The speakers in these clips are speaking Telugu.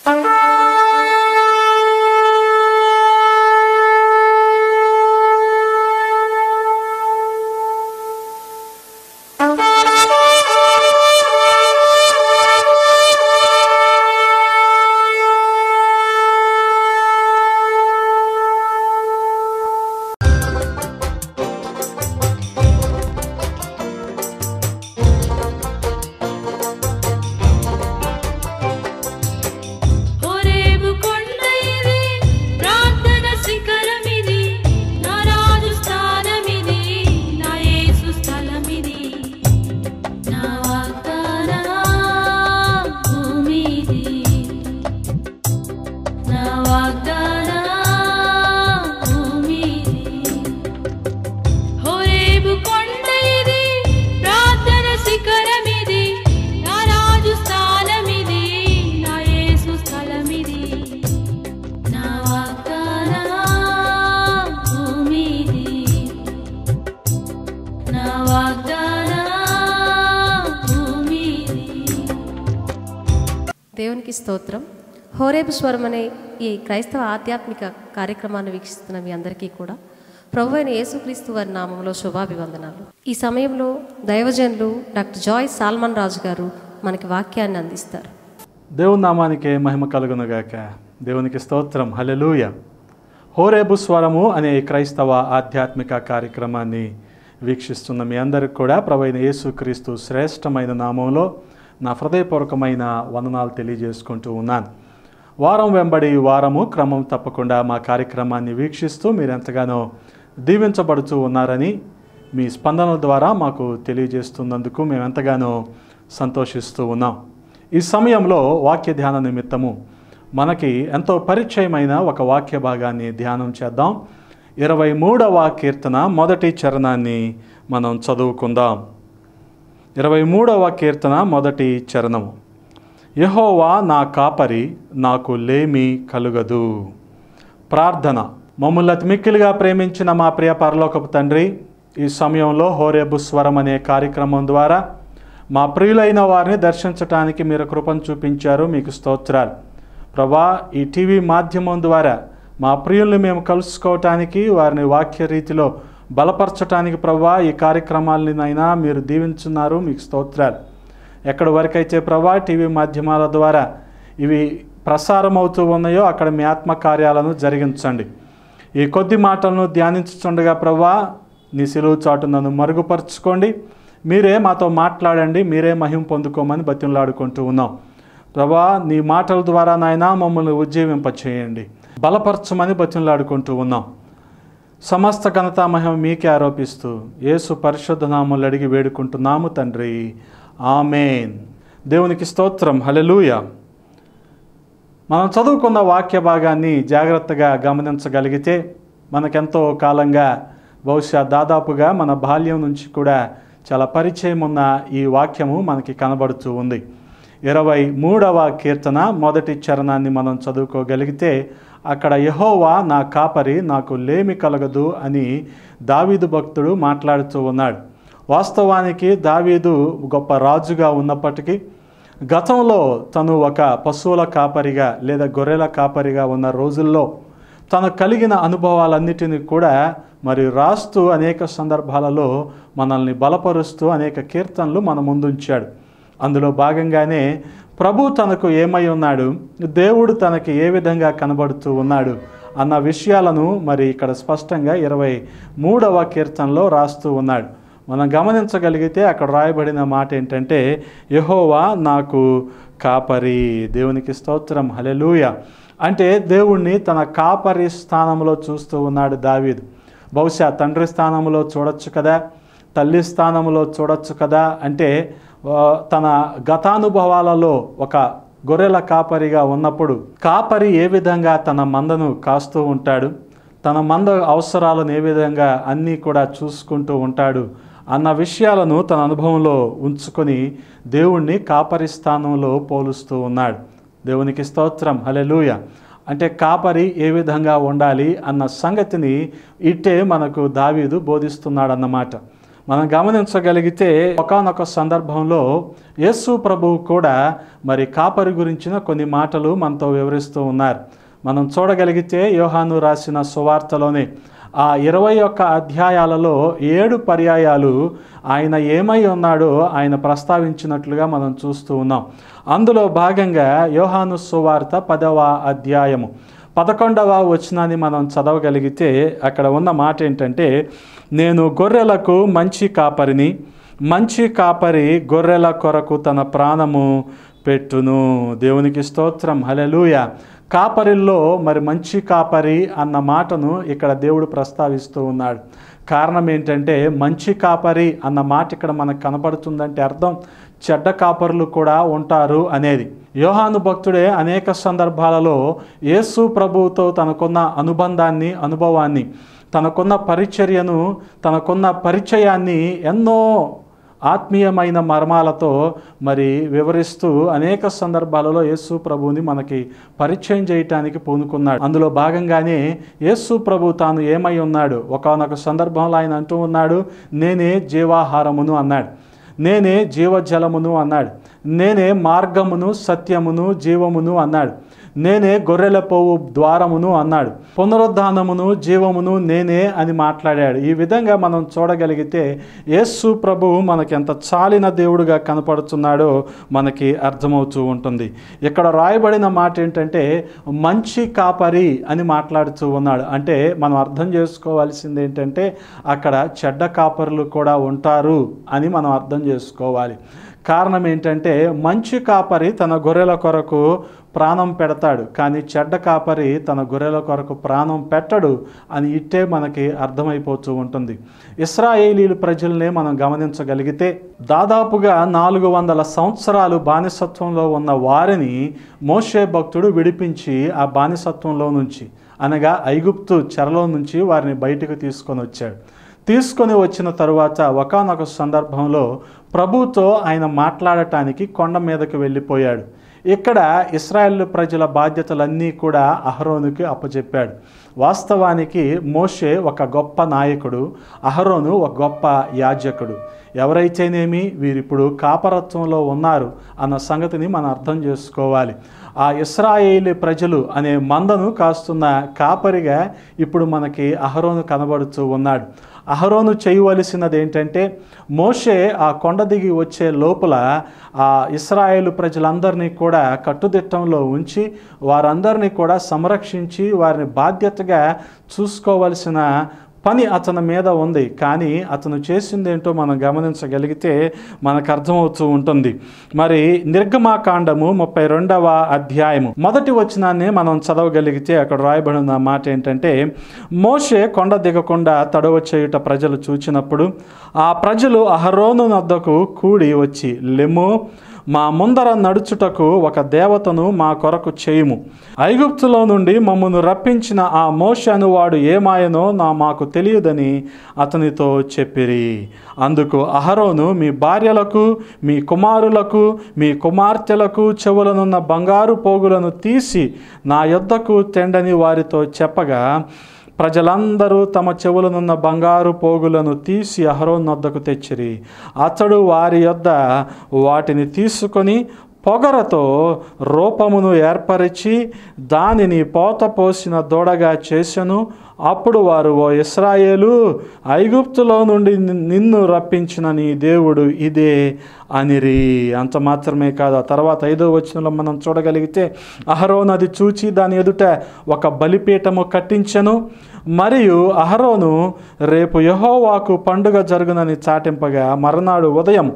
హోరేబు కొండ ఇది ప్రార్థన శిఖరమిది నా రాజు స్థానమిది నా యేసు స్థలమిది నా వాగ్దాన భూమిది నా వాగ్దాన భూమిది హోరేబు కొండ ఇది ప్రార్థన శిఖరమిది నా రాజు స్థానమిది నా యేసు స్థలమిది నా వాగ్దాన భూమిది నా వాగ్దాన భూమిది దేవునికి స్తోత్రం హోరేబు స్వరం అనే ఈ క్రైస్తవ ఆధ్యాత్మిక కార్యక్రమాన్ని వీక్షిస్తున్న మీ అందరికీ కూడా ప్రభు అయిన యేసుక్రీస్తు వారి నామంలో శుభాభివందనాలు ఈ సమయంలో దైవజనులు డాక్టర్ జాయ్ సాల్మన్ రాజు గారు మనకి వాక్యాన్ని అందిస్తారు దేవుని నామానికి మహిమ కలుగునుగాక దేవునికి స్తోత్రం హలెలూయ హోరేబు స్వరము అనే ఈ క్రైస్తవ ఆధ్యాత్మిక కార్యక్రమాన్ని వీక్షిస్తున్న మీ అందరికి కూడా ప్రవైన యేసుక్రీస్తు శ్రేష్టమైన నామంలో నా హృదయపూర్వకమైన వందనాలు తెలియజేసుకుంటూ ఉన్నాను వారం వెంబడి వారము క్రమం తప్పకుండా మా కార్యక్రమాన్ని వీక్షిస్తూ మీరు ఎంతగానో దీవించబడుతూ ఉన్నారని మీ స్పందనల ద్వారా మాకు తెలియజేస్తున్నందుకు మేము ఎంతగానో సంతోషిస్తూ ఉన్నాం ఈ సమయంలో వాక్య ధ్యాన నిమిత్తము మనకి ఎంతో పరిచయమైన ఒక వాక్య భాగాన్ని ధ్యానం చేద్దాం ఇరవై మూడవ కీర్తన మొదటి చరణాన్ని మనం చదువుకుందాం ఇరవై మూడవ కీర్తన మొదటి చరణము యహోవా నా కాపరి నాకు లేమి కలుగదు ప్రార్థన మమ్మల్ని అతి మిక్కిలిగా ప్రేమించిన మా ప్రియ పరలోకపు తండ్రి ఈ సమయంలో హోరేబు స్వరం అనే కార్యక్రమం ద్వారా మా ప్రియులైన వారిని దర్శించటానికి మీరు కృపను చూపించారు మీకు స్తోత్రాలు ప్రభా ఈ టీవీ మాధ్యమం ద్వారా మా ప్రియుల్ని మేము కలుసుకోవటానికి వారిని వాక్య రీతిలో బలపరచటానికి ప్రభా ఈ కార్యక్రమాలనైనా మీరు దీవించున్నారు మీకు స్తోత్రాలు ఎక్కడి వరకైతే ప్రభా టీవీ మాధ్యమాల ద్వారా ఇవి ప్రసారం అవుతూ ఉన్నాయో అక్కడ మీ ఆత్మ కార్యాలను జరిగించండి ఈ కొద్ది మాటలను ధ్యానించుచుండగా ప్రభా నీ సిలువు చాటు నన్ను మరుగుపరుచుకోండి మీరే మాతో మాట్లాడండి మీరే మహిమ పొందుకోమని బతిమలాడుకుంటూ ఉన్నాం ప్రభా నీ మాటల ద్వారా నాయన మమ్మల్ని ఉజ్జీవింపచేయండి బలపరచమని బతిమలాడుకుంటూ ఉన్నాం సమస్త ఘనత మహిమ మీకే ఆరోపిస్తూ యేసు పరిశుద్ధ నామములు అడిగి వేడుకుంటున్నాము తండ్రి ఆమెన్ దేవునికి స్తోత్రం హలెలూయ మనం చదువుకున్న వాక్య భాగాన్ని జాగ్రత్తగా గమనించగలిగితే మనకెంతో కాలంగా బహుశా దాదాపుగా మన బాల్యం నుంచి కూడా చాలా పరిచయం ఉన్న ఈ వాక్యము మనకి కనబడుతూ ఉంది ఇరవై మూడవ కీర్తన మొదటి చరణాన్ని మనం చదువుకోగలిగితే అక్కడ యహోవా నా కాపరి నాకు లేమి కలగదు అని దావీదు భక్తుడు మాట్లాడుతూ ఉన్నాడు వాస్తవానికి దావీదు గొప్ప రాజుగా ఉన్నప్పటికీ గతంలో తను ఒక పశువుల కాపరిగా లేదా గొర్రెల కాపరిగా ఉన్న రోజుల్లో తను కలిగిన అనుభవాలన్నిటిని కూడా మరి రాస్తూ అనేక సందర్భాలలో మనల్ని బలపరుస్తూ అనేక కీర్తనలు మన ముందుంచాడు అందులో భాగంగానే ప్రభు తనకు ఏమై ఉన్నాడు దేవుడు తనకి ఏ విధంగా కనబడుతూ ఉన్నాడు అన్న విషయాలను మరి ఇక్కడ స్పష్టంగా ఇరవై మూడవ కీర్తనలో రాస్తూ ఉన్నాడు మనం గమనించగలిగితే అక్కడ రాయబడిన మాట ఏంటంటే యహోవా నాకు కాపరి దేవునికి స్తోత్రం హలెలూయ అంటే దేవుణ్ణి తన కాపరి స్థానంలో చూస్తూ ఉన్నాడు దావీదు బహుశా తండ్రి స్థానంలో చూడొచ్చు కదా తల్లి స్థానంలో చూడొచ్చు కదా అంటే ఆ, తన గతానుభవాలలో ఒక గొర్రెల కాపరిగా ఉన్నప్పుడు కాపరి ఏ విధంగా తన మందను కాస్తూ ఉంటాడు తన మంద అవసరాలను ఏ విధంగా అన్నీ కూడా చూసుకుంటూ ఉంటాడు అన్న విషయాలను తన అనుభవంలో ఉంచుకొని దేవుణ్ణి కాపరి స్థానంలో పోలుస్తూ ఉన్నాడు దేవునికి స్తోత్రం హలెలూయ అంటే కాపరి ఏ విధంగా ఉండాలి అన్న సంగతిని ఇట్టే మనకు దావీదు బోధిస్తున్నాడన్నమాట మనం గమనించగలిగితే ఒకనొక సందర్భంలో యేసు ప్రభువు కూడా మరి కాపరి గురించిన కొన్ని మాటలు మనతో వివరిస్తూ ఉన్నారు మనం చూడగలిగితే యోహాను రాసిన సువార్తలోనే ఆ ఇరవై ఒక్క అధ్యాయాలలో ఏడు పర్యాయాలు ఆయన ఏమై ఉన్నాడో ఆయన ప్రస్తావించినట్లుగా మనం చూస్తూ ఉన్నాం అందులో భాగంగా యోహాను సువార్త పదవ అధ్యాయము పదకొండవ వచనాన్ని మనం చదవగలిగితే అక్కడ ఉన్న మాట ఏంటంటే నేను గొర్రెలకు మంచి కాపరిని మంచి కాపరి గొర్రెల కొరకు తన ప్రాణము పెట్టును దేవునికి స్తోత్రం హలెలూయ కాపరిల్లో మరి మంచి కాపరి అన్న మాటను ఇక్కడ దేవుడు ప్రస్తావిస్తూ ఉన్నాడు కారణం ఏంటంటే మంచి కాపరి అన్న మాట ఇక్కడ మనకు కనపడుతుందంటే అర్థం చెడ్డ కాపరులు కూడా ఉంటారు అనేది యోహాను భక్తుడే అనేక సందర్భాలలో యేసు ప్రభువుతో తనకున్న అనుబంధాన్ని అనుభవాన్ని తనకున్న పరిచర్యను తనకున్న పరిచయాన్ని ఎన్నో ఆత్మీయమైన మర్మాలతో మరి వివరిస్తూ అనేక సందర్భాలలో యేసు ప్రభువుని మనకి పరిచయం చేయటానికి పూనుకున్నాడు అందులో భాగంగానే యేసు ప్రభు తాను ఏమై ఉన్నాడు ఒకనొక సందర్భంలో ఆయన అంటూ ఉన్నాడు నేనే జీవాహారమును అన్నాడు నేనే జీవజలమును అన్నాడు నేనే మార్గమును సత్యమును జీవమును అన్నాడు నేనే గొర్రెల పోవు ద్వారమును అన్నాడు పునరుద్ధానమును జీవమును నేనే అని మాట్లాడాడు ఈ విధంగా మనం చూడగలిగితే యేసు ప్రభువు మనకి ఎంత చాలిన దేవుడుగా కనపడుతున్నాడో మనకి అర్థమవుతూ ఉంటుంది ఇక్కడ రాయబడిన మాట ఏంటంటే మంచి కాపరి అని మాట్లాడుతూ ఉన్నాడు అంటే మనం అర్థం చేసుకోవాల్సింది ఏంటంటే అక్కడ చెడ్డ కాపరులు కూడా ఉంటారు అని మనం అర్థం చేసుకోవాలి కారణం ఏంటంటే మంచి కాపరి తన గొర్రెల కొరకు ప్రాణం పెడతాడు కానీ చెడ్డ కాపరి తన గొర్రెల కొరకు ప్రాణం పెట్టడు అని ఇట్టే మనకి అర్థమైపోతూ ఉంటుంది ఇస్రాయేలీలు ప్రజల్నే మనం గమనించగలిగితే దాదాపుగా నాలుగు వందల సంవత్సరాలు బానిసత్వంలో ఉన్న వారిని మోషే భక్తుడు విడిపించి ఆ బానిసత్వంలో నుంచి అనగా ఐగుప్తు చెరలో నుంచి వారిని బయటకు తీసుకొని వచ్చాడు తీసుకొని వచ్చిన తరువాత ఒకనొక సందర్భంలో ప్రభుతో ఆయన మాట్లాడటానికి కొండ మీదకు వెళ్ళిపోయాడు ఇక్కడ ఇస్రాయేల్ ప్రజల బాధ్యతలన్నీ కూడా అహరోనుకి అప్పచెప్పాడు వాస్తవానికి మోషే ఒక గొప్ప నాయకుడు అహరోను ఒక గొప్ప యాజకుడు ఎవరైతేనేమి వీరిప్పుడు కాపరత్వంలో ఉన్నారు అన్న సంగతిని మనం అర్థం చేసుకోవాలి ఆ ఇస్రాయేలీ ప్రజలు అనే మందను కాస్తున్న కాపరిగా ఇప్పుడు మనకి అహరోను కనబడుతూ ఉన్నాడు అహరోను చేయవలసినది ఏంటంటే మోషే ఆ కొండ దిగి వచ్చే లోపల ఆ ఇస్రాయేలు ప్రజలందరినీ కూడా కట్టుదిట్టంలో ఉంచి వారందరినీ కూడా సంరక్షించి వారిని బాధ్యతగా చూసుకోవలసిన పని అతని మీద ఉంది కానీ అతను చేసిందేంటో మనం గమనించగలిగితే మనకు అర్థమవుతూ ఉంటుంది మరి నిర్గమాకాండము ముప్పై రెండవ అధ్యాయము మొదటి వచనాన్ని మనం చదవగలిగితే అక్కడ రాయబడిన మాట ఏంటంటే మోషే కొండ దిగకుండా తడవ చేయుట ప్రజలు చూచినప్పుడు ఆ ప్రజలు అహరోను నద్దకు కూడి వచ్చి లెమ్ము మా ముందర నడుచుటకు ఒక దేవతను మా కొరకు చేయుము ఐగుప్తులో నుండి మమ్మను రప్పించిన ఆ మోషను వాడు ఏమాయనో నా మాకు తెలియదని అతనితో చెప్పిరి అందుకు అహరోను మీ భార్యలకు మీ కుమారులకు మీ కుమార్తెలకు చెవులనున్న బంగారు పోగులను తీసి నా యొద్దకు తెండని వారితో చెప్పగా ప్రజలందరూ తమ చెవులనున్న బంగారు పోగులను తీసి అహరోన్ వద్దకు తెచ్చిరి అతడు వారి యొద్ద వాటిని తీసుకొని పొగరతో రూపమును ఏర్పరిచి దానిని పోత పోసిన దూడగా చేసెను అప్పుడు వారు ఓ ఇస్రాయేలు ఐగుప్తులో నుండి నిన్- నిన్ను రప్పించిన నీ దేవుడు ఇదే అనిరి అంత మాత్రమే కాదు ఆ తర్వాత ఐదో వచనంలో మనం చూడగలిగితే అహరోను అది చూచి దాని ఎదుట ఒక బలిపీఠము కట్టించెను మరియు అహరోను రేపు యహోవాకు పండుగ జరుగునని చాటింపగా మరునాడు ఉదయం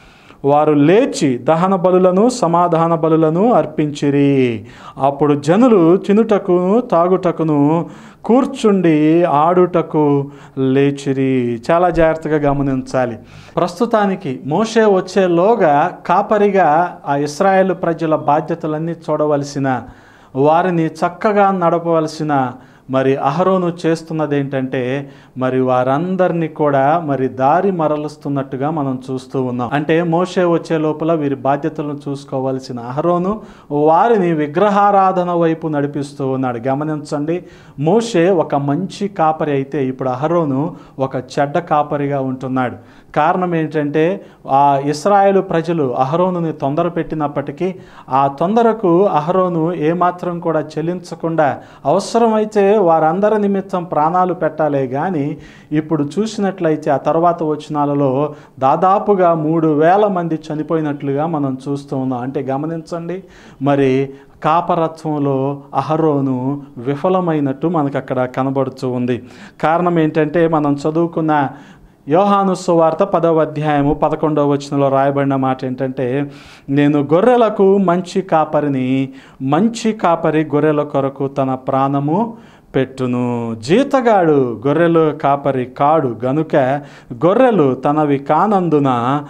వారు లేచి దహన బలులను సమాధాన బలులను అర్పించిరి అప్పుడు జనులు తినుటకును తాగుటకును కూర్చుండి ఆడుటకు లేచిరి చాలా జాగ్రత్తగా గమనించాలి ప్రస్తుతానికి మోషే వచ్చేలోగా కాపరిగా ఆ ఇస్రాయేల్ ప్రజల బాధ్యతలన్నీ చూడవలసిన వారిని చక్కగా నడపవలసిన మరి అహరోను చేస్తున్నది ఏంటంటే మరి వారందరినీ కూడా మరి దారి మరలుస్తున్నట్టుగా మనం చూస్తూ ఉన్నాం అంటే మోషే వచ్చే లోపల వీరి బాధ్యతలను చూసుకోవాల్సిన అహరోను వారిని విగ్రహారాధన వైపు నడిపిస్తూ ఉన్నాడు గమనించండి మోషే ఒక మంచి కాపరి అయితే ఇప్పుడు అహరోను ఒక చెడ్డ కాపరిగా ఉంటున్నాడు కారణం ఏంటంటే ఆ ఇస్రాయేలు ప్రజలు అహరోనుని తొందర పెట్టినప్పటికీ ఆ తొందరకు అహరోను ఏమాత్రం కూడా చెల్లించకుండా అవసరమైతే వారందరి నిమిత్తం ప్రాణాలు పెట్టాలే కానీ ఇప్పుడు చూసినట్లయితే ఆ తర్వాత వచనాలలో దాదాపుగా మూడు వేల మంది చనిపోయినట్లుగా మనం చూస్తూ ఉన్నాం అంటే గమనించండి మరి కాపరత్వంలో అహరోను విఫలమైనట్టు మనకు అక్కడ కనబడుతూ ఉంది కారణం ఏంటంటే మనం చదువుకున్న యోహాను సువార్త పదవ అధ్యాయము పదకొండవ వచనంలో రాయబడిన మాట ఏంటంటే నేను గొర్రెలకు మంచి కాపరిని మంచి కాపరి గొర్రెల కొరకు తన ప్రాణము పెట్టును జీతగాడు గొర్రెలు కాపరి కాడు గనుక గొర్రెలు తనవి కానందున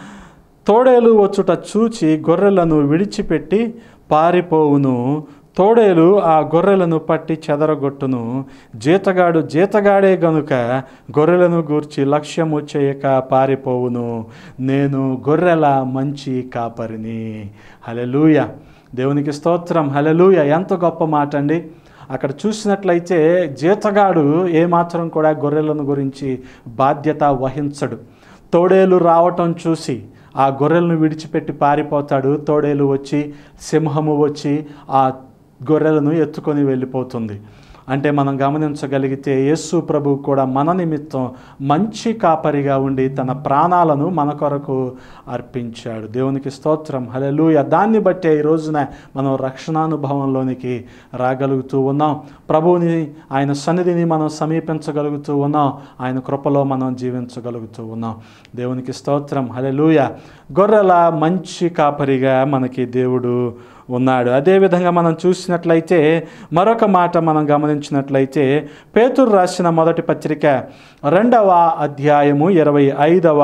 తోడేలు వచ్చుట చూచి గొర్రెలను విడిచిపెట్టి పారిపోవును తోడేలు ఆ గొర్రెలను పట్టి చెదరగొట్టును జీతగాడు జీతగాడే గనుక గొర్రెలను గూర్చి లక్ష్యము చేయక పారిపోవును నేను గొర్రెల మంచి కాపరిని హలెలూయ దేవునికి స్తోత్రం హలెలూయ ఎంత గొప్ప మాట అండి అక్కడ చూసినట్లయితే జీతగాడు ఏమాత్రం కూడా గొర్రెలను గురించి బాధ్యత వహించడు తోడేలు రావటం చూసి ఆ గొర్రెలను విడిచిపెట్టి పారిపోతాడు తోడేలు వచ్చి సింహము వచ్చి ఆ గొర్రెలను ఎత్తుకొని వెళ్ళిపోతుంది అంటే మనం గమనించగలిగితే యేసు ప్రభు కూడా మన నిమిత్తం మంచి కాపరిగా ఉండి తన ప్రాణాలను మన కొరకు అర్పించాడు దేవునికి స్తోత్రం హలెలూయ దాన్ని బట్టే ఈ రోజున మనం రక్షణానుభవంలోనికి రాగలుగుతూ ఉన్నాం ప్రభువుని ఆయన సన్నిధిని మనం సమీపించగలుగుతూ ఉన్నాం ఆయన కృపలో మనం జీవించగలుగుతూ ఉన్నాం దేవునికి స్తోత్రం హలెలూయ గొర్రెల మంచి కాపరిగా మనకి దేవుడు ఉన్నాడు అదేవిధంగా మనం చూసినట్లయితే మరొక మాట మనం గమనించినట్లయితే పేతురు రాసిన మొదటి పత్రిక రెండవ అధ్యాయము ఇరవై ఐదవ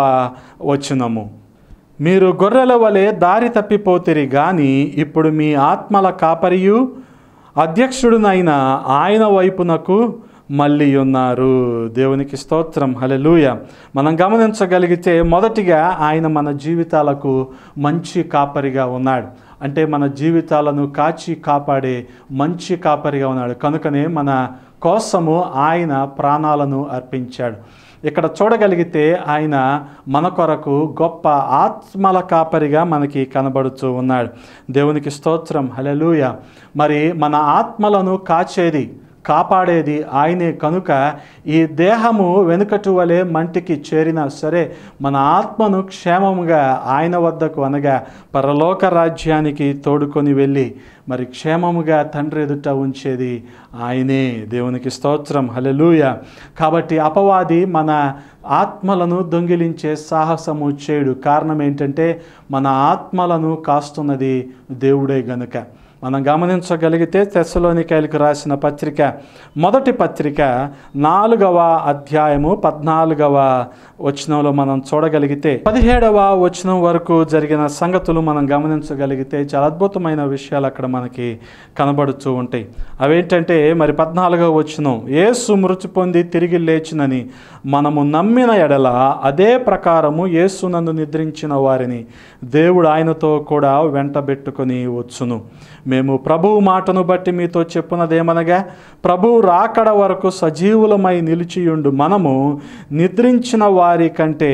వచనము మీరు గొర్రెల వలె దారి తప్పిపోతిరి గాని ఇప్పుడు మీ ఆత్మల కాపరియు అధ్యక్షుడునైన ఆయన వైపునకు మళ్ళీ ఉన్నారు దేవునికి స్తోత్రం హలెలూయ మనం గమనించగలిగితే మొదటిగా ఆయన మన జీవితాలకు మంచి కాపరిగా ఉన్నాడు అంటే మన జీవితాలను కాచి కాపాడే మంచి కాపరిగా ఉన్నాడు కనుకనే మన కోసము ఆయన ప్రాణాలను అర్పించాడు ఇక్కడ చూడగలిగితే ఆయన మన కొరకు గొప్ప ఆత్మల కాపరిగా మనకి కనబడుతూ ఉన్నాడు దేవునికి స్తోత్రం హలెలూయ మరి మన ఆత్మలను కాచేది కాపాడేది ఆయనే కనుక ఈ దేహము వెనుకటి వలె మంటికి చేరినా సరే మన ఆత్మను క్షేమముగా ఆయన వద్దకు అనగా పరలోక రాజ్యానికి తోడుకొని వెళ్ళి మరి క్షేమముగా తండ్రి ఎదుట ఉంచేది ఆయనే దేవునికి స్తోత్రం హలెలూయ కాబట్టి అపవాది మన ఆత్మలను దొంగిలించే సాహసము చేయడు కారణం ఏంటంటే మన ఆత్మలను కాస్తున్నది దేవుడే గనుక మనం గమనించగలిగితే తెస్సలోనికాయలకు రాసిన పత్రిక మొదటి పత్రిక నాలుగవ అధ్యాయము పద్నాలుగవ వచనంలో మనం చూడగలిగితే పదిహేడవ వచనం వరకు జరిగిన సంగతులు మనం గమనించగలిగితే చాలా అద్భుతమైన విషయాలు అక్కడ మనకి కనబడుతూ ఉంటాయి అవేంటంటే మరి పద్నాలుగవ వచనం ఏసు మృతి పొంది తిరిగి లేచినని మనము నమ్మిన ఎడల అదే ప్రకారము యేసునందు నిద్రించిన వారిని దేవుడు ఆయనతో కూడా వెంటబెట్టుకొని వచ్చును మేము ప్రభువు మాటను బట్టి మీతో చెప్పున్నదేమనగా ప్రభువు రాకడ వరకు సజీవులమై నిలిచియుండు మనము నిద్రించిన వారి కంటే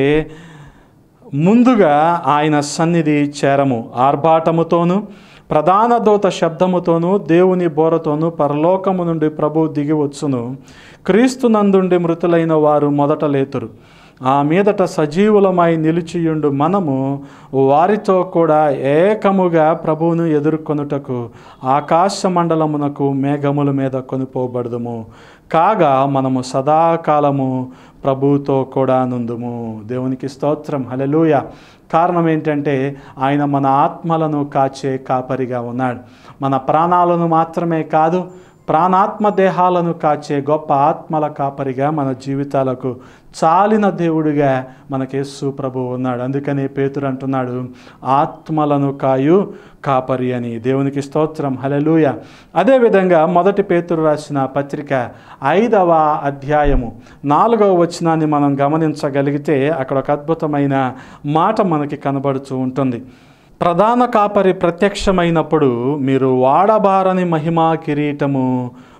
ముందుగా ఆయన సన్నిధి చేరము ఆర్భాటముతోనూ ప్రధాన దూత శబ్దముతోనూ దేవుని బోరతోనూ పరలోకము నుండి ప్రభు దిగి వచ్చును క్రీస్తునందుండి మృతులైన వారు మొదట లేతురు ఆ మీదట సజీవులమై నిలిచియుండు మనము వారితో కూడా ఏకముగా ప్రభువును ఎదుర్కొనుటకు ఆకాశ మండలమునకు మేఘముల మీద కొనిపోబడదుము కాగా మనము సదాకాలము ప్రభువుతో కూడా నుందుము దేవునికి స్తోత్రం హలెలూయ కారణం ఏంటంటే ఆయన మన ఆత్మలను కాచే కాపరిగా ఉన్నాడు మన ప్రాణాలను మాత్రమే కాదు ప్రాణాత్మ దేహాలను కాచే గొప్ప ఆత్మల కాపరిగా మన జీవితాలకు చాలిన దేవుడిగా మనకేసు ప్రభు ఉన్నాడు అందుకని పేతురు అంటున్నాడు ఆత్మలను కాయు కాపరి అని దేవునికి స్తోత్రం హలెలూయ అదేవిధంగా మొదటి పేతురు రాసిన పత్రిక ఐదవ అధ్యాయము నాలుగవ వచనాన్ని మనం గమనించగలిగితే అక్కడ ఒక అద్భుతమైన మాట మనకి కనబడుతూ ఉంటుంది ప్రధాన కాపరి ప్రత్యక్షమైనప్పుడు మీరు వాడబారని మహిమా కిరీటము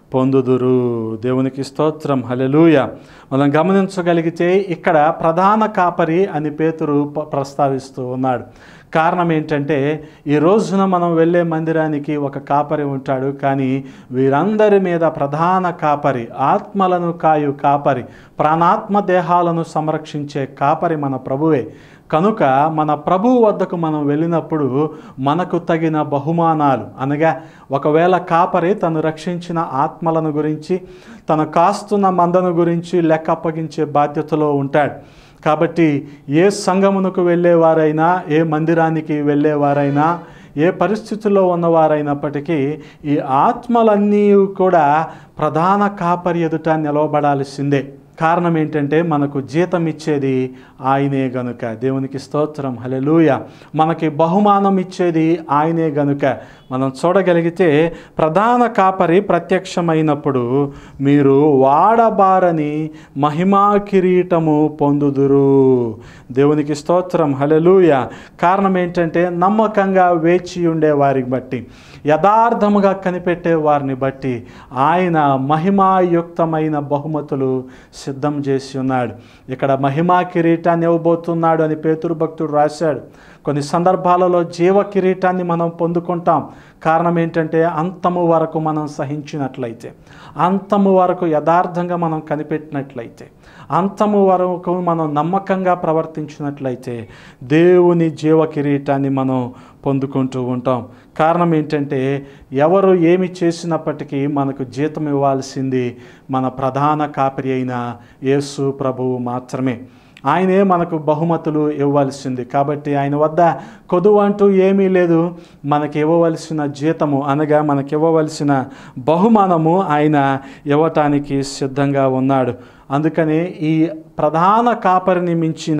పొందుదురు దేవునికి స్తోత్రం హలెలూయ మనం గమనించగలిగితే ఇక్కడ ప్రధాన కాపరి అని పేతురు ప- ప్రస్తావిస్తూ ఉన్నాడు కారణం ఏంటంటే ఈ రోజున మనం వెళ్ళే మందిరానికి ఒక కాపరి ఉంటాడు కానీ వీరందరి మీద ప్రధాన కాపరి ఆత్మలను కాయు కాపరి ప్రాణాత్మ దేహాలను సంరక్షించే కాపరి మన ప్రభువే కనుక మన ప్రభువు వద్దకు మనం వెళ్ళినప్పుడు మనకు తగిన బహుమానాలు అనగా ఒకవేళ కాపరి తను రక్షించిన ఆత్మలను గురించి తను కాస్తున్న మందను గురించి లెక్క అప్పగించే బాధ్యతలో ఉంటాడు కాబట్టి ఏ సంఘమునకు వెళ్ళేవారైనా ఏ మందిరానికి వెళ్ళేవారైనా ఏ పరిస్థితుల్లో ఉన్నవారైనప్పటికీ ఈ ఆత్మలన్నీ కూడా ప్రధాన కాపరి ఎదుట నిలవబడాల్సిందే కారణం ఏంటంటే మనకు జీతం ఇచ్చేది ఆయనే గనుక దేవునికి స్తోత్రం హలెలూయ మనకి బహుమానం ఇచ్చేది ఆయనే గనుక మనం చూడగలిగితే ప్రధాన కాపరి ప్రత్యక్షమైనప్పుడు మీరు వాడబారని మహిమా కిరీటము పొందుదురు దేవునికి స్తోత్రం హలెలూయ కారణం ఏంటంటే నమ్మకంగా వేచి ఉండే వారిని బట్టి యథార్థముగా కనిపెట్టే వారిని బట్టి ఆయన మహిమాయుక్తమైన బహుమతులు సిద్ధం చేసి ఉన్నాడు ఇక్కడ మహిమా కిరీటాన్ని ఇవ్వబోతున్నాడు అని పేతురు భక్తుడు రాశాడు కొన్ని సందర్భాలలో జీవ కిరీటాన్ని మనం పొందుకుంటాం కారణం ఏంటంటే అంతము వరకు మనం సహించినట్లయితే అంతము వరకు యథార్థంగా మనం కనిపెట్టినట్లయితే అంతము వరకు మనం నమ్మకంగా ప్రవర్తించినట్లయితే దేవుని జీవ కిరీటాన్ని మనం పొందుకుంటూ ఉంటాం కారణం ఏంటంటే ఎవరు ఏమి చేసినప్పటికీ మనకు జీతం ఇవ్వాల్సింది మన ప్రధాన కాపరి అయిన యేసు ప్రభువు మాత్రమే ఆయనే మనకు బహుమతులు ఇవ్వవలసింది కాబట్టి ఆయన వద్ద కొదువు అంటూ ఏమీ లేదు మనకి ఇవ్వవలసిన జీతము అనగా మనకి ఇవ్వవలసిన బహుమానము ఆయన ఇవ్వటానికి సిద్ధంగా ఉన్నాడు అందుకని ఈ ప్రధాన కాపరిని మించిన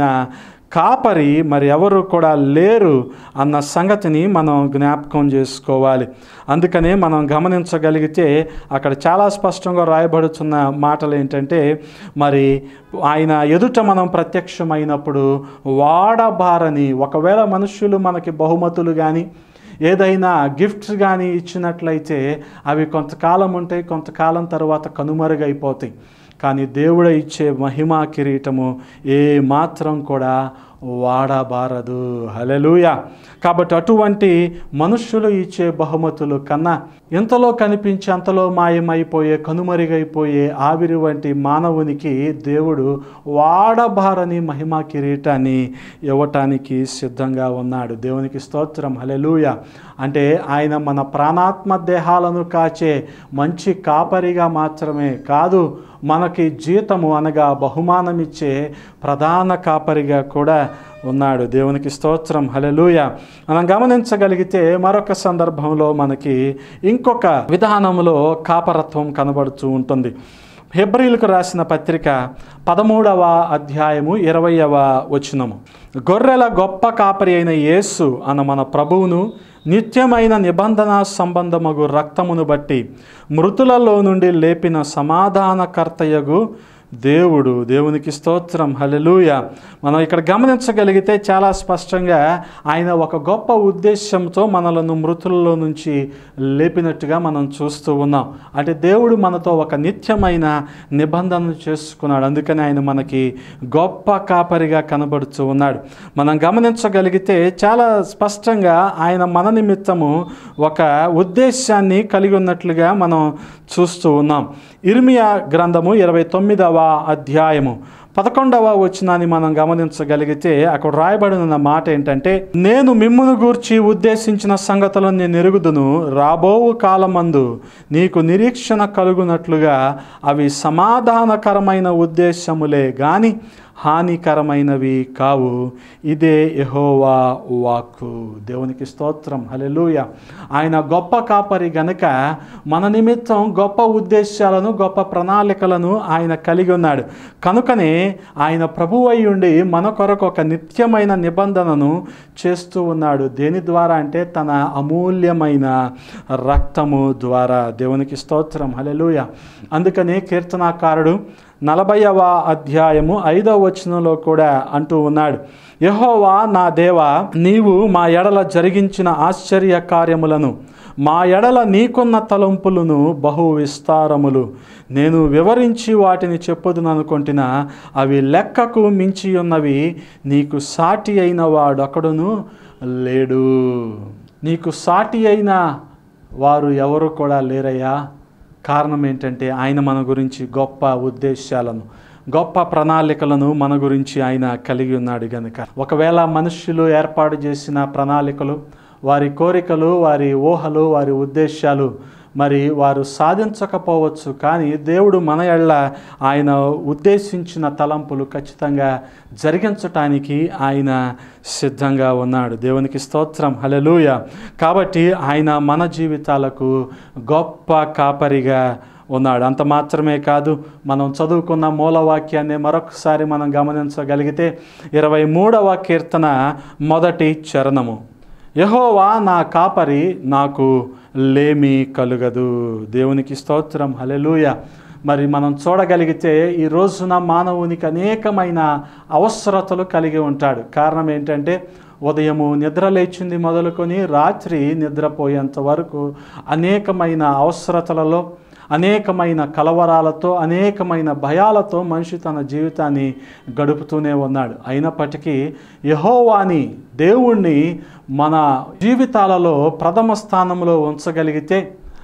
కాపరి మరి ఎవరు కూడా లేరు అన్న సంగతిని మనం జ్ఞాపకం చేసుకోవాలి అందుకనే మనం గమనించగలిగితే అక్కడ చాలా స్పష్టంగా రాయబడుతున్న మాటలు ఏంటంటే మరి ఆయన ఎదుట మనం ప్రత్యక్షమైనప్పుడు వాడబారని ఒకవేళ మనుషులు మనకి బహుమతులు కానీ ఏదైనా గిఫ్ట్స్ కానీ ఇచ్చినట్లయితే అవి కొంతకాలం ఉంటాయి కొంతకాలం తర్వాత కనుమరుగైపోతాయి కానీ దేవుడు ఇచ్చే మహిమా కిరీటము ఏ మాత్రం కూడా వాడబారదు హలెలూయ కాబట్టి అటువంటి మనుష్యులు ఇచ్చే బహుమతులు కన్నా ఇంతలో కనిపించి అంతలో మాయమైపోయే కనుమరుగైపోయే ఆవిరి వంటి మానవునికి దేవుడు వాడబారని మహిమా కిరీటాన్ని ఇవ్వటానికి సిద్ధంగా ఉన్నాడు దేవునికి స్తోత్రం హలెలూయ అంటే ఆయన మన ప్రాణాత్మ దేహాలను కాచే మంచి కాపరిగా మాత్రమే కాదు మనకి జీతము అనగా బహుమానం ఇచ్చే ప్రధాన కాపరిగా కూడా ఉన్నాడు దేవునికి స్తోత్రం హలెలూయ మనం గమనించగలిగితే మరొక సందర్భంలో మనకి ఇంకొక విధానంలో కాపరత్వం కనబడుతూ ఉంటుంది హెబ్రిలకు రాసిన పత్రిక పదమూడవ అధ్యాయము ఇరవయవ వచనము గొర్రెల గొప్ప కాపరి అయిన యేసు అన్న మన ప్రభువును నిత్యమైన నిబంధన సంబంధమగు రక్తమును బట్టి మృతులలో నుండి లేపిన సమాధానకర్తయగు దేవుడు దేవునికి స్తోత్రం హలెలూయ మనం ఇక్కడ గమనించగలిగితే చాలా స్పష్టంగా ఆయన ఒక గొప్ప ఉద్దేశంతో మనలను మృతులలో నుంచి లేపినట్టుగా మనం చూస్తూ ఉన్నాం అంటే దేవుడు మనతో ఒక నిత్యమైన నిబంధనను చేసుకున్నాడు అందుకని ఆయన మనకి గొప్ప కాపరిగా కనబడుతూ ఉన్నాడు మనం గమనించగలిగితే చాలా స్పష్టంగా ఆయన మన నిమిత్తము ఒక ఉద్దేశాన్ని కలిగి ఉన్నట్లుగా మనం చూస్తూ ఉన్నాం ఇర్మియా గ్రంథము ఇరవై తొమ్మిదవ అధ్యాయము పదకొండవ వచనాన్ని మనం గమనించగలిగితే అక్కడ రాయబడిన మాట ఏంటంటే నేను మిమ్మును గూర్చి ఉద్దేశించిన సంగతులను నేను ఎరుగుదును రాబోవు కాలమందు నీకు నిరీక్షణ కలుగునట్లుగా అవి సమాధానకరమైన ఉద్దేశములే గాని హానికరమైనవి కావు ఇదే యెహోవా వాక్కు దేవునికి స్తోత్రం హలెలూయ ఆయన గొప్ప కాపరి గనుక మన నిమిత్తం గొప్ప ఉద్దేశాలను గొప్ప ప్రణాళికలను ఆయన కలిగి ఉన్నాడు కనుకనే ఆయన ప్రభువు అయి ఉండి మన కొరకు ఒక నిత్యమైన నిబంధనను చేస్తూ ఉన్నాడు దేని ద్వారా అంటే తన అమూల్యమైన రక్తము ద్వారా దేవునికి స్తోత్రం హలెలూయ అందుకనే కీర్తనాకారుడు నలభైవ అధ్యాయము ఐదవ వచనంలో కూడా అంటూ ఉన్నాడు యహోవా నా దేవా నీవు మా ఎడల జరిగించిన ఆశ్చర్య కార్యములను మా ఎడల నీకున్న తలంపులను బహు విస్తారములు నేను వివరించి వాటిని చెప్పుదుననుకొంటినా అవి లెక్కకు మించి ఉన్నవి నీకు సాటి అయిన వాడొకడును లేడు నీకు సాటి అయిన వారు ఎవరు కూడా లేరయ్యా కారణం ఏంటంటే ఆయన మన గురించి గొప్ప ఉద్దేశాలను గొప్ప ప్రణాళికలను మన గురించి ఆయన కలిగి ఉన్నాడు గనుక ఒకవేళ మనుష్యులు ఏర్పాటు చేసిన ప్రణాళికలు వారి కోరికలు వారి ఊహలు వారి ఉద్దేశాలు మరి వారు సాధించకపోవచ్చు కానీ దేవుడు మన ఎళ్ళ ఆయన ఉద్దేశించిన తలంపులు ఖచ్చితంగా జరిగించటానికి ఆయన సిద్ధంగా ఉన్నాడు దేవునికి స్తోత్రం హలెలూయ కాబట్టి ఆయన మన జీవితాలకు గొప్ప కాపరిగా ఉన్నాడు అంత మాత్రమే కాదు మనం చదువుకున్న మూలవాక్యాన్ని మరొకసారి మనం గమనించగలిగితే ఇరవై మూడవ కీర్తన మొదటి చరణము యహోవా నా కాపరి నాకు లేమి కలుగదు దేవునికి స్తోత్రం హలెలూయ మరి మనం చూడగలిగితే ఈ రోజున మానవునికి అనేకమైన అవసరతలు కలిగి ఉంటాడు కారణం ఏంటంటే ఉదయము నిద్ర లేచింది మొదలుకొని రాత్రి నిద్రపోయేంత వరకు అనేకమైన అవసరతలలో అనేకమైన కలవరాలతో అనేకమైన భయాలతో మనిషి తన జీవితాన్ని గడుపుతూనే ఉన్నాడు అయినప్పటికీ యహోవాని దేవుణ్ణి మన జీవితాలలో ప్రథమ స్థానంలో ఉంచగలిగితే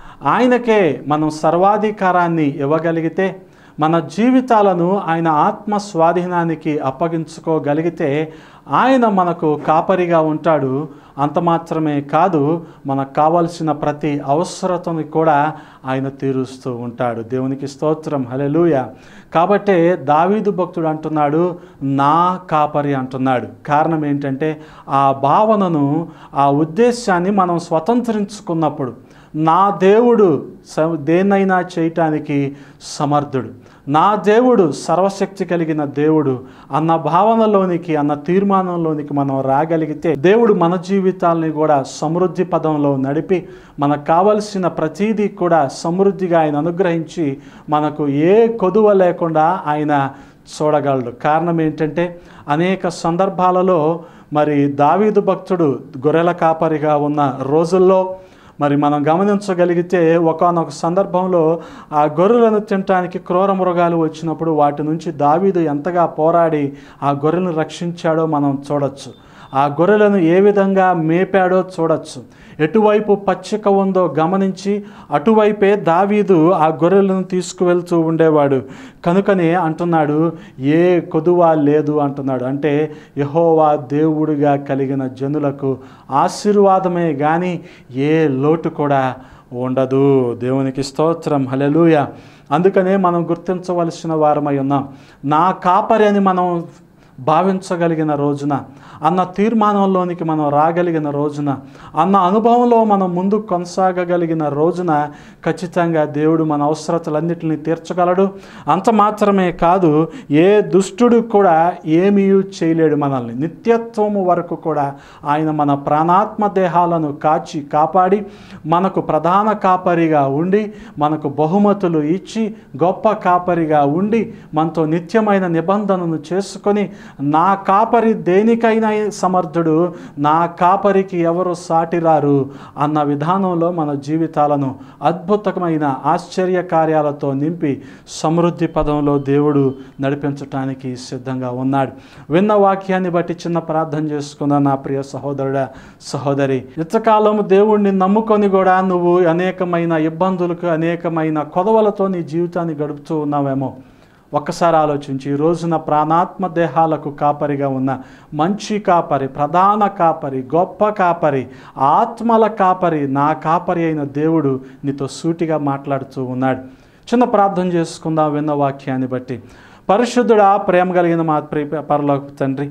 ఆయనకే మనం సర్వాధికారాన్ని ఇవ్వగలిగితే మన జీవితాలను ఆయన ఆత్మ స్వాధీనానికి అప్పగించుకోగలిగితే ఆయన మనకు కాపరిగా ఉంటాడు అంత మాత్రమే కాదు మనకు కావలసిన ప్రతి అవసరతని కూడా ఆయన తీరుస్తూ ఉంటాడు దేవునికి స్తోత్రం హలెలూయ కాబట్టే దావీదు భక్తుడు అంటున్నాడు నా కాపరి అంటున్నాడు కారణం ఏంటంటే ఆ భావనను ఆ ఉద్దేశాన్ని మనం స్వతంత్రించుకున్నప్పుడు నా దేవుడు స దేన్నైనా చేయటానికి సమర్థుడు నా దేవుడు సర్వశక్తి కలిగిన దేవుడు అన్న భావనలోనికి అన్న తీర్మానంలోనికి మనం రాగలిగితే దేవుడు మన జీవితాలని కూడా సమృద్ధి పదంలో నడిపి మనకు కావలసిన ప్రతీదీ కూడా సమృద్ధిగా ఆయన అనుగ్రహించి మనకు ఏ కొదువ లేకుండా ఆయన చూడగలడు కారణం ఏంటంటే అనేక సందర్భాలలో మరి దావీదు భక్తుడు గొర్రెల కాపరిగా ఉన్న రోజుల్లో మరి మనం గమనించగలిగితే ఒకనొక సందర్భంలో ఆ గొర్రెలను తినటానికి క్రూర మృగాలు వచ్చినప్పుడు వాటి నుంచి దావీదు ఎంతగా పోరాడి ఆ గొర్రెలను రక్షించాడో మనం చూడొచ్చు ఆ గొర్రెలను ఏ విధంగా మేపాడో చూడొచ్చు ఎటువైపు పచ్చిక ఉందో గమనించి అటువైపే దావీదు ఆ గొర్రెలను తీసుకువెళ్తూ ఉండేవాడు కనుకనే అంటున్నాడు ఏ కొదువ లేదు అంటున్నాడు అంటే యహోవా దేవుడిగా కలిగిన జనులకు ఆశీర్వాదమే కానీ ఏ లోటు కూడా ఉండదు దేవునికి స్తోత్రం హలెలూయ అందుకనే మనం గుర్తించవలసిన వారమై ఉన్నాం నా కాపరి అని మనం భావించగలిగిన రోజున అన్న తీర్మానంలోనికి మనం రాగలిగిన రోజున అన్న అనుభవంలో మనం ముందు కొనసాగగలిగిన రోజున ఖచ్చితంగా దేవుడు మన అవసరతలన్నిటిని తీర్చగలడు అంత మాత్రమే కాదు ఏ దుష్టుడు కూడా ఏమీ చేయలేడు మనల్ని నిత్యత్వము వరకు కూడా ఆయన మన ప్రాణాత్మ దేహాలను కాచి కాపాడి మనకు ప్రధాన కాపరిగా ఉండి మనకు బహుమతులు ఇచ్చి గొప్ప కాపరిగా ఉండి మనతో నిత్యమైన నిబంధనను చేసుకొని నా కాపరి దేనికైనా సమర్థుడు నా కాపరికి ఎవరు సాటిరారు అన్న విధానంలో మన జీవితాలను అద్భుతమైన ఆశ్చర్య కార్యాలతో నింపి సమృద్ధి పదంలో దేవుడు నడిపించటానికి సిద్ధంగా ఉన్నాడు విన్న వాక్యాన్ని బట్టి చిన్న ప్రార్థన చేసుకున్న నా ప్రియ సహోదరుడా సహోదరి ఇంతకాలం దేవుణ్ణి నమ్ముకొని కూడా నువ్వు అనేకమైన ఇబ్బందులకు అనేకమైన కొదవలతో నీ జీవితాన్ని గడుపుతూ ఉన్నావేమో ఒక్కసారి ఆలోచించి ఈ రోజున ప్రాణాత్మ దేహాలకు కాపరిగా ఉన్న మంచి కాపరి ప్రధాన కాపరి గొప్ప కాపరి ఆత్మల కాపరి నా కాపరి అయిన దేవుడు నీతో సూటిగా మాట్లాడుతూ ఉన్నాడు చిన్న ప్రార్థన చేసుకుందాం విన్న వాక్యాన్ని బట్టి పరిశుద్ధుడా ప్రేమ కలిగిన మా ప్రియ పరలోక తండ్రి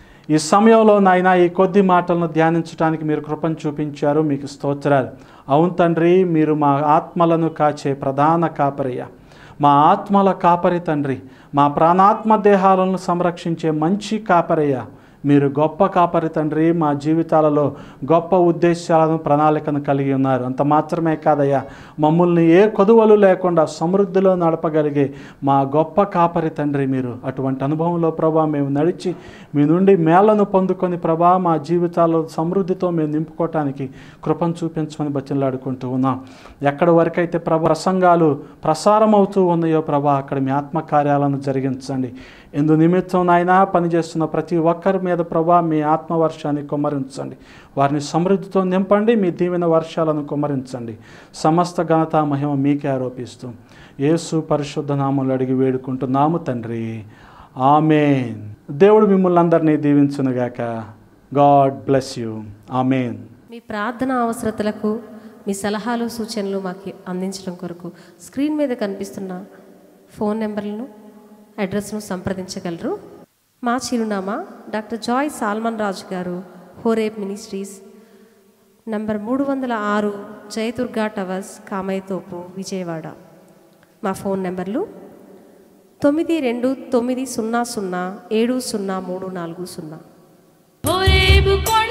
ఈ సమయంలో నాయన ఈ కొద్ది మాటలను ధ్యానించడానికి మీరు కృపను చూపించారు మీకు స్తోత్రాలు అవును తండ్రి మీరు మా ఆత్మలను కాచే ప్రధాన కాపరయ్య మా ఆత్మల కాపరి తండ్రి మా ప్రాణాత్మ దేహాలను సంరక్షించే మంచి కాపరయ్య మీరు గొప్ప కాపరి తండ్రి మా జీవితాలలో గొప్ప ఉద్దేశాలను ప్రణాళికను కలిగి ఉన్నారు అంత మాత్రమే కాదయ్యా మమ్మల్ని ఏ కొదువలు లేకుండా సమృద్ధిలో నడపగలిగే మా గొప్ప కాపరి తండ్రి మీరు అటువంటి అనుభవంలో ప్రభా మేము నడిచి మీ నుండి మేళ్లను పొందుకొని ప్రభా మా జీవితాల్లో సమృద్ధితో మేము నింపుకోవటానికి కృపను చూపించమని బతిలాడుకుంటూ ఉన్నాం ఎక్కడి వరకైతే ప్రభ ప్రసంగాలు ప్రసారం అవుతూ ఉన్నాయో ప్రభా అక్కడ మీ ఆత్మకార్యాలను జరిగించండి ఎందు నిమిత్తం నాయన పనిచేస్తున్న ప్రతి ఒక్కరి మీద ప్రభా మీ ఆత్మవర్షాన్ని కుమ్మరించండి వారిని సమృద్ధితో నింపండి మీ దీవెన వర్షాలను కుమ్మరించండి సమస్త ఘనత మహిమ మీకే ఆరోపిస్తూ యేసు పరిశుద్ధ నామములు అడిగి వేడుకుంటున్నాము తండ్రి ఆమెన్ దేవుడు మిమ్మల్ని అందరినీ దీవించునుగాక గాడ్ బ్లెస్ యూ ఆమెన్ మీ ప్రార్థన అవసరతలకు మీ సలహాలు సూచనలు మాకు అందించడం కొరకు స్క్రీన్ మీద కనిపిస్తున్న ఫోన్ నెంబర్లను అడ్రస్ను సంప్రదించగలరు మా చిరునామా డాక్టర్ జాయ్ సాల్మన్ రాజు గారు హోరేప్ మినిస్ట్రీస్ నంబర్ మూడు వందల ఆరు జయదుర్గా టవర్స్ కామయ్యతోపు విజయవాడ మా ఫోన్ నెంబర్లు తొమ్మిది రెండు తొమ్మిది సున్నా సున్నా ఏడు సున్నా మూడు నాలుగు సున్నా హోరేబు కొండ